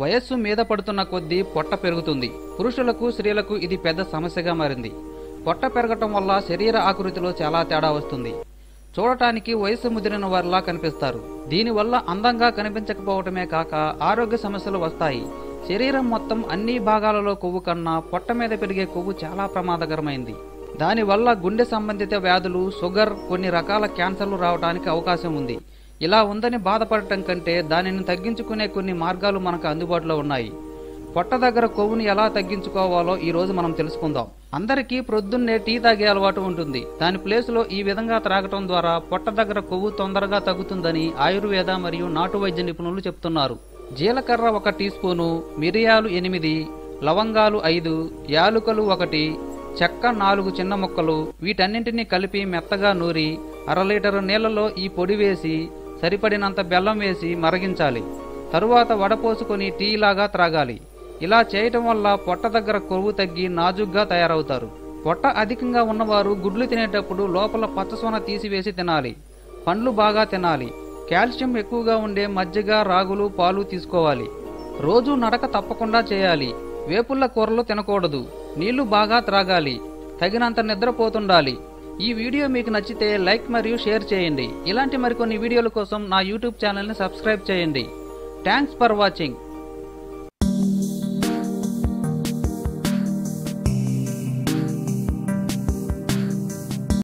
వయస్సు మీద పడుతున్న కొద్దీ పొట్ట పెరుగుతుంది పురుషులకు స్త్రీలకు ఇది పెద్ద సమస్యగా మారింది పొట్ట పెరగటం వల్ల శరీర ఆకృతిలో చాలా తేడా వస్తుంది చూడటానికి వయస్సు ముదిరిన వారిలా కనిపిస్తారు దీనివల్ల అందంగా కనిపించకపోవటమే కాక ఆరోగ్య సమస్యలు వస్తాయి శరీరం మొత్తం అన్ని భాగాలలో కొవ్వు కన్నా పొట్ట మీద పెరిగే కొవ్వు చాలా ప్రమాదకరమైంది దానివల్ల గుండె సంబంధిత వ్యాధులు షుగర్ కొన్ని రకాల క్యాన్సర్లు రావడానికి అవకాశం ఉంది ఇలా ఉందని బాధపడటం కంటే దానిని తగ్గించుకునే కొన్ని మార్గాలు మనకు అందుబాటులో ఉన్నాయి పొట్ట దగ్గర కొవ్వుని ఎలా తగ్గించుకోవాలో ఈ రోజు మనం తెలుసుకుందాం అందరికీ ప్రొద్దున్నే టీ తాగే అలవాటు ఉంటుంది దాని ప్లేస్లో ఈ విధంగా త్రాగటం ద్వారా పొట్ట దగ్గర కొవ్వు తొందరగా తగ్గుతుందని ఆయుర్వేద మరియు నాటు వైద్య నిపుణులు చెప్తున్నారు జీలకర్ర ఒక టీ స్పూను మిరియాలు ఎనిమిది లవంగాలు ఐదు యాలుకలు ఒకటి చెక్క నాలుగు చిన్న ముక్కలు వీటన్నింటినీ కలిపి మెత్తగా నూరి అర లీటరు నీళ్లలో ఈ పొడి వేసి సరిపడినంత బెల్లం వేసి మరగించాలి తరువాత వడపోసుకొని టీ లాగా త్రాగాలి ఇలా చేయటం వల్ల పొట్ట దగ్గర కొవ్వు తగ్గి నాజుగ్గా తయారవుతారు పొట్ట అధికంగా ఉన్నవారు గుడ్లు తినేటప్పుడు లోపల పచ్చసొన తీసివేసి తినాలి పండ్లు బాగా తినాలి కాల్షియం ఎక్కువగా ఉండే మజ్జిగ రాగులు పాలు తీసుకోవాలి రోజు నడక తప్పకుండా చేయాలి వేపుళ్ళ కూరలు తినకూడదు నీళ్లు బాగా త్రాగాలి తగినంత నిద్రపోతుండాలి ఈ వీడియో మీకు నచ్చితే లైక్ మరియు షేర్ చేయండి ఇలాంటి మరికొన్ని వీడియోల కోసం నా యూట్యూబ్ ఛానల్ని సబ్స్క్రైబ్ చేయండి థ్యాంక్స్ ఫర్ వాచింగ్